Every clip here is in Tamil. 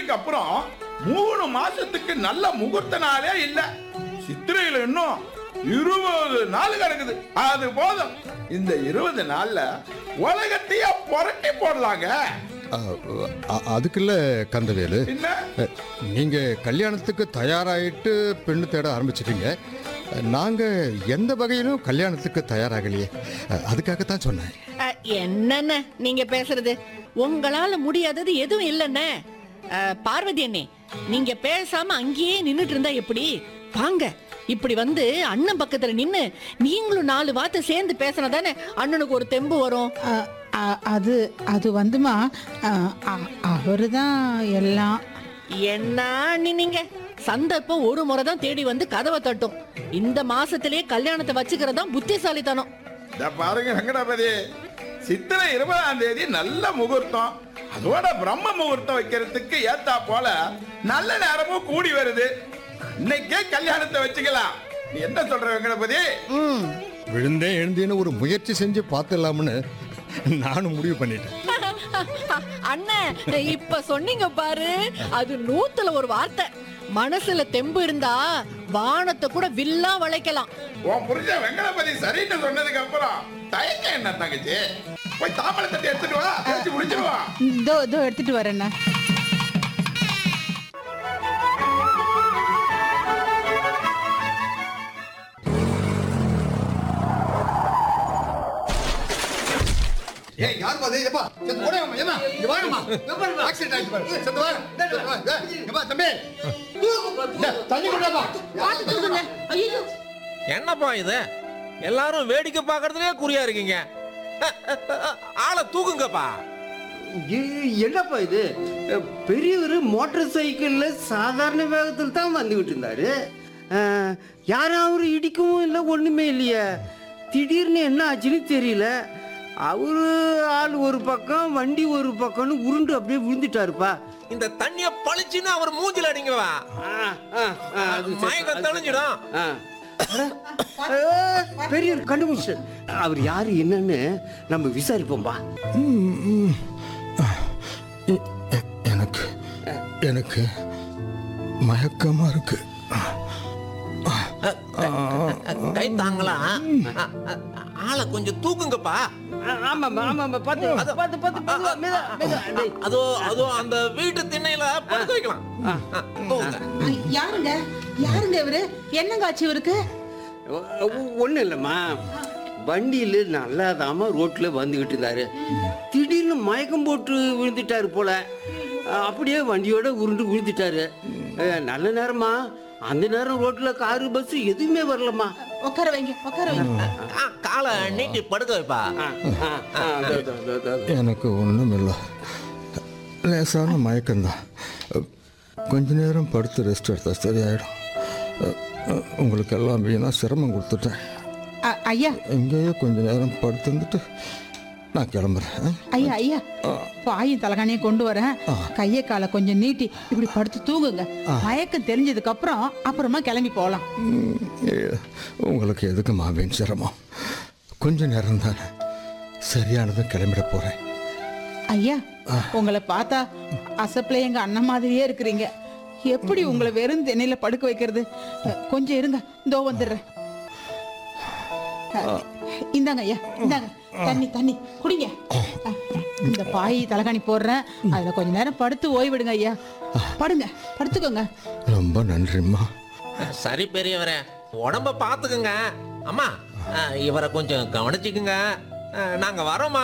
முடிஞ்சதுக்கு அப்புறம் மூணு மாசத்துக்கு நல்ல முகூர்த்த நாளே இல்ல சித்திரையில இன்னும் இருபது நாள் கிடக்குது அது போதும் இந்த இருபது நாள்ல உலகத்தையே புரட்டி போடலாங்க அ- அ- அதுக்குல்ல கந்தவேலு என்ன அ, நீங்க கல்யாணத்துக்கு தயாராயிட்டு பெண்ணு தேட ஆரம்பிச்சிட்டீங்க நாங்க எந்த வகையிலும் கல்யாணத்துக்கு தயாராகலையே அ, அதுக்காகத்தான் சொன்னேன் அ, என்னண்ணே நீங்க பேசுறது உங்களால முடியாதது எதுவும் இல்லைண்ணே அ, பார்வதி அண்ணே நீங்க பேசாம அங்கேயே நின்னுட்டு இருந்தா எப்படி வாங்க இப்படி வந்து அண்ணன் பக்கத்துல நின்னு நீங்களும் நாலு வார்த்தை சேர்ந்து பேசினா தானே அண்ணனுக்கு ஒரு தெம்பு வரும் அ, அ, அது அது வந்துமா அவரு தான் எல்லாம் என்ன அண்ணி நீங்க சந்தர்ப்பம் ஒரு முறை தான் தேடி வந்து கதவை தட்டும் இந்த மாசத்திலேயே கல்யாணத்தை வச்சுக்கிறதா புத்திசாலித்தனம் இத பாருங்க வெங்கடாபதி சித்திரை இருபதாம் தேதி நல்ல முகூர்த்தம் அதோட பிரம்ம முகூர்த்தம் வைக்கிறதுக்கு ஏத்தா போல நல்ல நேரமும் கூடி வருது இன்னைக்கே கல்யாணத்தை வச்சுக்கலாம் நீ என்ன சொல்ற வெங்கடபதி ம் விழுந்தேன் எழுந்தேன்னு ஒரு முயற்சி செஞ்சு பார்த்துடலாம்னு நானும் முடிவு பண்ணிட்டேன் அண்ணன் இப்ப சொன்னீங்க பாரு அது நூத்துல ஒரு வார்த்தை மனசுல தெம்பு இருந்தா வானத்தை கூட வில்லா வளைக்கலாம் உன் புருஷன் வெங்கடபதி சரின்னு சொன்னதுக்கு அப்புறம் தயக்கம் என்ன தங்கச்சி போய் தாமரை தட்டி எடுத்துட்டு வா பேசி முடிச்சிருவா இதோ இதோ எடுத்துட்டு வரேண்ணா ஏய் யாருப்பா அது எப்பா செத்து ஓடேம்மா ஏமா இங்க வாங்கம்மா ஆக்சிடென்ட் ஆயிடுச்சு பாரு செத்து வாங்க செத்து வாங்க ஏப்பா தம்பி டேய், தண்ணி கொண்டாப்பா என்னப்பா இது எல்லாரும் வேடிக்கை பார்க்கறதுலயே குறியா இருக்கீங்க ஆளை தூக்குங்கப்பா ஏய், என்னப்பா இது அஹ், பெரியவர் மோட்டார் சைக்கிள்ல சாதாரண வேகத்தில் தான் வந்துகிட்டு இருந்தாரு அஹ், யாரும் அவரு இடிக்கவும் இல்லை ஒண்ணுமே இல்லையே திடீர்னு என்ன ஆச்சுன்னு தெரியல அவரு ஆள் ஒரு பக்கம் வண்டி ஒரு பக்கம்னு உருண்டு அப்படியே விழுந்துட்டாருப்பா இந்த தண்ணிய பளிச்சுன்னு அவர் மூஞ்சில அடிங்கவா ஆ, ஆ, ஆ, அது சரி. மயக்கம் தெளிஞ்சிடும் ஆ. அட, அஹ், பெரியவர் கண்டுபிடிச்சு அவர் யாரு என்னன்னு நம்ம விசாரிப்போம்பா எ- எ- எனக்கு எனக்கு மயக்கமா இருக்கு கை தாங்களா ஆளை கொஞ்சம் தூக்குங்கப்பா ஆ, ஆமாம்மா ஆமாம்மா பார்த்து பார்த்து பார்த்து மெதுவா, மெதுவா, மெதுவா. டேய். அதோ அதோ அந்த வீட்டு திண்ணையில படுக்க வைக்கலாம் ஆ, தூக்குங்க யாருங்க யாருங்க இவரு என்னங்க ஆச்சு இவருக்கு ஒன்றும் இல்லைம்மா வண்டியில் நல்லாதாம ரோட்டில் வந்துக்கிட்டு இருந்தாரு திடீர்னு மயக்கம் போட்டு விழுந்துட்டாரு போல அஹ் அப்படியே வண்டியோட உருண்டு விழுந்துட்டாரு அஹ் நல்ல நேரமா அந்த நேரம் ரோட்டில் காரு பஸ் எதுவுமே வரலம்மா உட்கார வைங்க உட்கார வைங்க ஆ, காலை நீட்டி படுக்க வைப்பா ஆ, ஆ, ஆ, அதோ, அதோ, அதோ, அதோ. எனக்கு ஒன்றும் இல்லை லேசான மயக்கம்தான் கொஞ்ச நேரம் படுத்து ரெஸ்ட் எடுத்தா சரியாயிடும் உங்களுக்கு எல்லாம் வீணாக சிரமம் கொடுத்துட்டேன் அ- ஐயா எங்கேயோ கொஞ்ச நேரம் படுத்துருந்துட்டு நான் கிளம்புறேன் ஆ? ஐயா ஐயா பாயும் தலகாணியும் கொண்டு வரேன் கையை காலை கொஞ்சம் நீட்டி இப்படி படுத்து தூங்குங்க மயக்கம் தெரிஞ்சதுக்கு அப்புறம் அப்புறமா கிளம்பி போகலாம் ம், ஏ, உங்களுக்கு எதுக்கு மாவேன் சிரமம் கொஞ்ச நேரம் தானே சரியானதும் கிளம்பிட போகிறேன் ஐயா உங்களை பார்த்தா அசப்பில் எங்க அண்ணன் மாதிரியே இருக்கிறீங்க எப்படி உங்களை வெறும் தென்னையில படுக்க வைக்கிறது அ, கொஞ்சம் இருங்க இதோ வந்துடுறேன் அ, இந்தாங்க ஐயா இந்தாங்க தண்ணி தண்ணி குடிங்க அ, இந்த பாய் தலகாணி போடுறேன் அதுல கொஞ்ச நேரம் படுத்து ஓய்விடுங்க ஐயா படுங்க படுத்துக்கோங்க ரொம்ப நன்றிம்மா சரி பெரியவரே உடம்ப பாத்துக்குங்க அம்மா ஆ, இவரை கொஞ்சம் கவனிச்சுக்குங்க ஆ, நாங்க வரோமா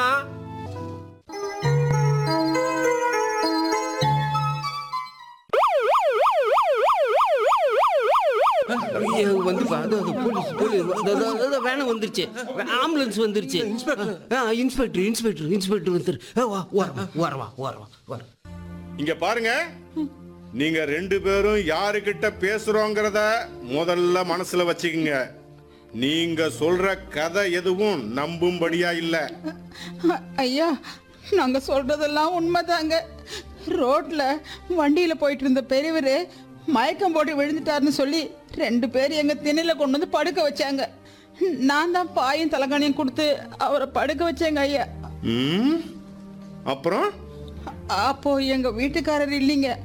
ஐயோ, வந்துப்பா அதோ, அதோ, போலீஸ் போலீஸ் அதோ, அதோ, அதோ, வேனம் வந்துருச்சு ஆம்புலன்ஸ் வந்துருச்சு ஆ, இன்ஸ்பெக்டர் இன்ஸ்பெக்டர் இன்ஸ்பெக்டர் வந்துரு ஆ, வா வரவா வரவா வரவா வர இங்க பாருங்க நீங்க ரெண்டு பேரும் யாருக்கிட்ட பேசுறோங்கிறத முதல்ல மனசுல வச்சுக்கோங்க நீங்க சொல்ற கதை எதுவும் நம்பும்படியா இல்ல அ- ஐயா நாங்க சொல்றதெல்லாம் உண்மைதாங்க ரோட்ல வண்டியில போயிட்டு இருந்த பெரியவர் மயக்கம் போட்டு விழுந்துட்டாருன்னு சொல்லி ரெண்டு பேர் எங்க திணையில கொண்டு வந்து படுக்க வச்சாங்க நான் தான் பாயும் தலகாணியும் கொடுத்து அவரை படுக்க வச்சேங்க ஐயா ம்? அப்புறம் அப்போ எங்க வீட்டுக்காரர் இல்லைங்க